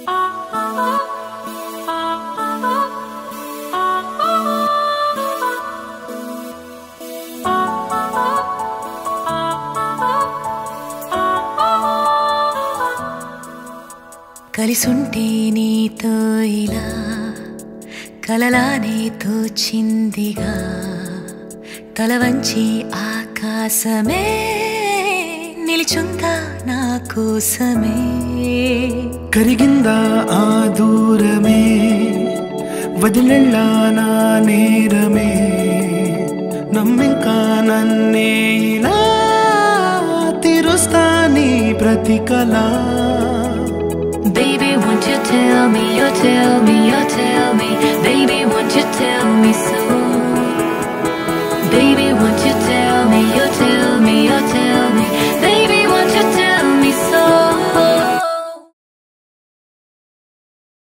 కలిసుంటే నీతో ఇలా కలలానే తోచిందిగా తల వంచి ఆకాశమే నిలిచుందా నా కోసమే కరిగిందా ఆ దూరమే వదిలెళ్ళా నా నేరమే నమ్మింకా నన్నే ఇలా తీరుస్తా నీ ప్రతి కళ Baby, won't you tell me, you tell me, you tell me Baby, won't you tell me so Baby, won't you tell me, you tell me, you tell me